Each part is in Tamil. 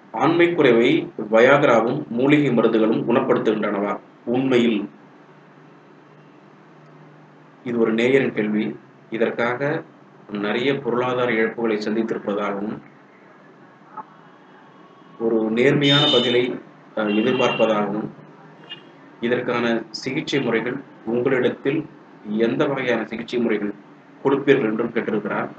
ஆண்மை குறைவை வயாகராவும் மூலிகை மருந்துகளும் குணப்படுத்துகின்றனவா உண்மையில் இது ஒரு நேயரின் கேள்வி இதற்காக நிறைய பொருளாதார இழப்புகளை சந்தித்திருப்பதாகவும் ஒரு நேர்மையான பதிலை அஹ், எதிர்பார்ப்பதாகவும் இதற்கான சிகிச்சை முறைகள் உங்களிடத்தில் எந்த வகையான சிகிச்சை முறைகள் கொடுப்பீர்கள் என்றும் கேட்டிருக்கிறார்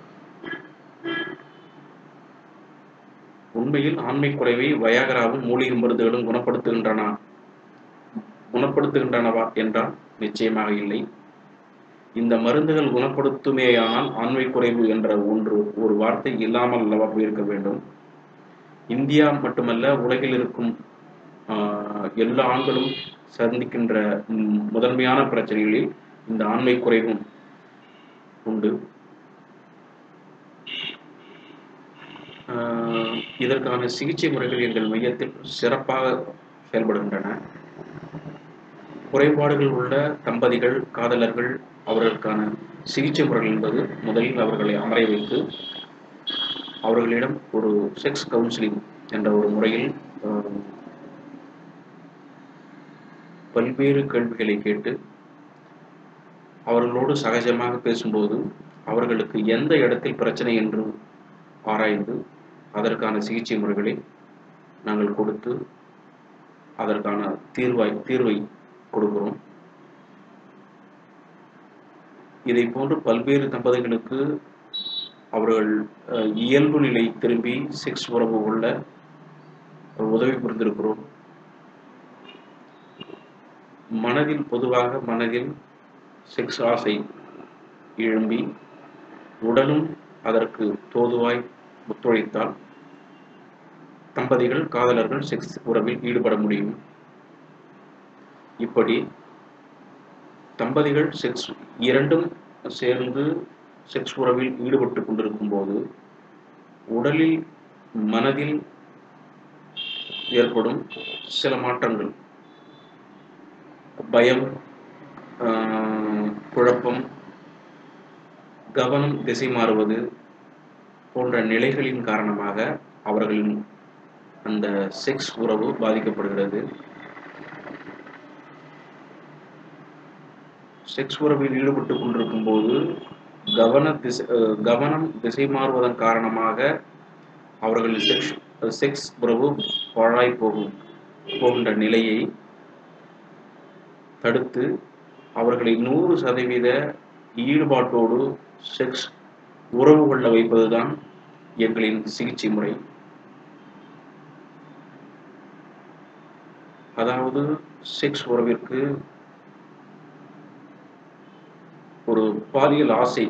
உண்மையில் ஆண்மை குறைவை வயாகராவும் மூலிகை மருந்துகளும் குணப்படுத்துகின்றன குணப்படுத்துகின்றனவா என்றால் நிச்சயமாக இல்லை இந்த மருந்துகள் குணப்படுத்துமேயானால் ஆண்மை குறைவு என்ற ஒன்று ஒரு வார்த்தை இல்லாமல் அல்லவா போயிருக்க வேண்டும் இந்தியா மட்டுமல்ல உலகில் இருக்கும் ஆஹ், எல்லா ஆண்களும் சந்திக்கின்ற ம், முதன்மையான பிரச்சனைகளில் இந்த ஆண்மை குறைவும் உண்டு ஆஹ், இதற்கான சிகிச்சை முறைகள் எங்கள் மையத்தில் சிறப்பாக செயல்படுகின்றன குறைபாடுகள் உள்ள தம்பதிகள் காதலர்கள் அவர்களுக்கான சிகிச்சை முறைகள் என்பது முதலில் அவர்களை அமர வைத்து அவர்களிடம் ஒரு செக்ஸ் கவுன்சிலிங் என்ற ஒரு முறையில் ஆஹ், பல்வேறு கேள்விகளை கேட்டு அவர்களோடு சகஜமாக பேசும்போது அவர்களுக்கு எந்த இடத்தில் பிரச்சனை என்று ஆராய்ந்து அதற்கான சிகிச்சை முறைகளை நாங்கள் கொடுத்து அதற்கான தீர்வாய் தீர்வை கொடுக்கிறோம் இதை போன்று பல்வேறு தம்பதிகளுக்கு அவர்கள் அஹ், இயல்பு நிலை திரும்பி செக்ஸ் உறவு கொள்ள உதவி புரிந்திருக்கிறோம் மனதில் பொதுவாக மனதில் செக்ஸ் ஆசை எழும்பி உடலும் அதற்கு தோதுவாய் ஒத்துழைத்தால் தம்பதிகள் காதலர்கள் செக்ஸ் உறவில் ஈடுபட முடியும் இப்படி தம்பதிகள் செக்ஸ் இரண்டும் சேர்ந்து செக்ஸ் உறவில் ஈடுபட்டு கொண்டிருக்கும் போது உடலில் மனதில் ஏற்படும் சில மாற்றங்கள் பயம் ஆஹ், குழப்பம் கவனம் திசை மாறுவது போன்ற நிலைகளின் காரணமாக அவர்களின் அந்த செக்ஸ் உறவு பாதிக்கப்படுகிறது செக்ஸ் உறவில் ஈடுபட்டு கொண்டிருக்கும் போது கவன திசை அஹ், கவனம் திசை மாறுவதன் காரணமாக அவர்களின் செக்ஸ் செக்ஸ் உறவு பாழாய் போகும் போகின்ற நிலையை தடுத்து அவர்களை நூறு சதவீத ஈடுபாட்டோடு செக்ஸ் உறவு கொள்ள வைப்பதுதான் எங்களின் சிகிச்சை முறை அதாவது செக்ஸ் உறவிற்கு ஒரு பாலியல் ஆசை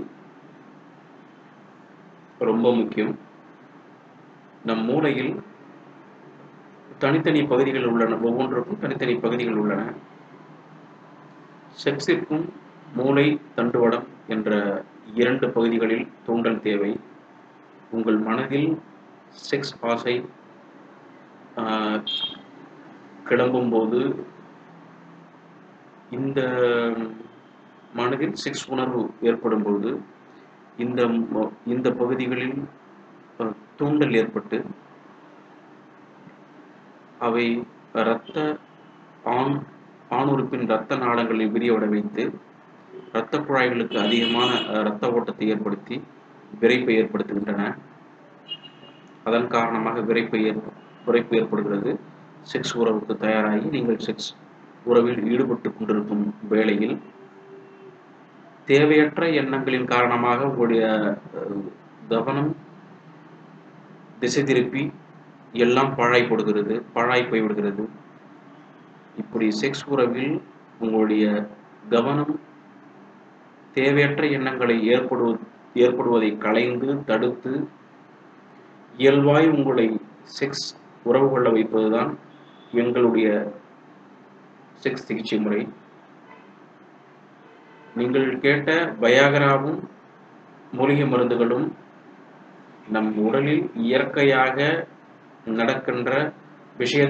ரொம்ப முக்கியம் நம் மூளையில் தனித்தனி பகுதிகள் உள்ளன ஒவ்வொன்றுக்கும் தனித்தனி பகுதிகள் உள்ளன செக்ஸிற்கும் மூளை தண்டுவடம் என்ற இரண்டு பகுதிகளில் தூண்டல் தேவை உங்கள் மனதில் செக்ஸ் ஆசை ஆஹ், கிளம்பும்போது இந்த மனதில் செக்ஸ் உணர்வு ஏற்படும் போது இந்த ம- இந்த பகுதிகளில் அஹ், தூண்டல் ஏற்பட்டு அவை இரத்த ஆண் ஆணுறுப்பின் இரத்த நாளங்களை விரிவட வைத்து இரத்த குழாய்களுக்கு அதிகமான அஹ், இரத்த ஓட்டத்தை ஏற்படுத்தி விரைப்பை ஏற்படுத்துகின்றன அதன் காரணமாக விரைப்பு ஏற்ப விரைப்பு ஏற்படுகிறது செக்ஸ் உறவுக்கு தயாராகி நீங்கள் செக்ஸ் உறவில் ஈடுபட்டு கொண்டிருக்கும் வேளையில் தேவையற்ற எண்ணங்களின் காரணமாக உங்களுடைய அஹ், கவனம் திசை திருப்பி எல்லாம் பாழாய் போடுகிறது பாழாய் போய்விடுகிறது இப்படி செக்ஸ் உறவில் உங்களுடைய கவனம் தேவையற்ற எண்ணங்களை ஏற்படுவ ஏற்படுவதை களைந்து தடுத்து இயல்பாய் உங்களை செக்ஸ் உறவு கொள்ள வைப்பதுதான் எங்களுடைய செக்ஸ் சிகிச்சை முறை நீங்கள் கேட்ட பயாகராவும் மூலிகை மருந்துகளும் நம் உடலில் இயற்கையாக நடக்கின்ற விஷய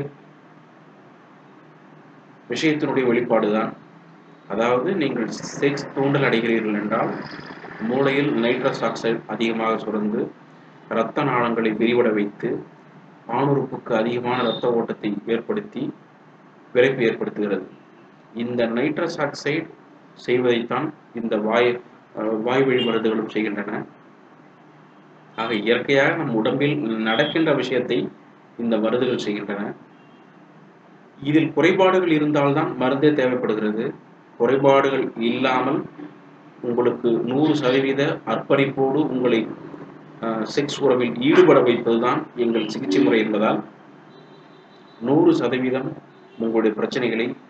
விஷயத்தினுடைய வெளிப்பாடுதான் அதாவது நீங்கள் செக்ஸ் தூண்டல் அடைகிறீர்கள் என்றால் மூளையில் நைட்ரஸ் ஆக்சைடு அதிகமாக சுரந்து இரத்த நாளங்களை விரிவட வைத்து ஆணுறுப்புக்கு அதிகமான இரத்த ஓட்டத்தை ஏற்படுத்தி விரைப்பு ஏற்படுத்துகிறது இந்த நைட்ரஸ் ஆக்சைடு செய்வதைத்தான் இந்த வாய் அஹ், வாய்வழி மருந்துகளும் செய்கின்றன ஆக இயற்கையாக நம் உடம்பில் நடக்கின்ற விஷயத்தை இந்த மருந்துகள் செய்கின்றன இதில் குறைபாடுகள் இருந்தால்தான் மருந்தே தேவைப்படுகிறது குறைபாடுகள் இல்லாமல் உங்களுக்கு நூறு சதவீத அர்ப்பணிப்போடு உங்களை செக்ஸ் உறவில் ஈடுபட வைப்பதுதான் எங்கள் சிகிச்சை முறை என்பதால் நூறு சதவீதம் உங்களுடைய பிரச்சனைகளை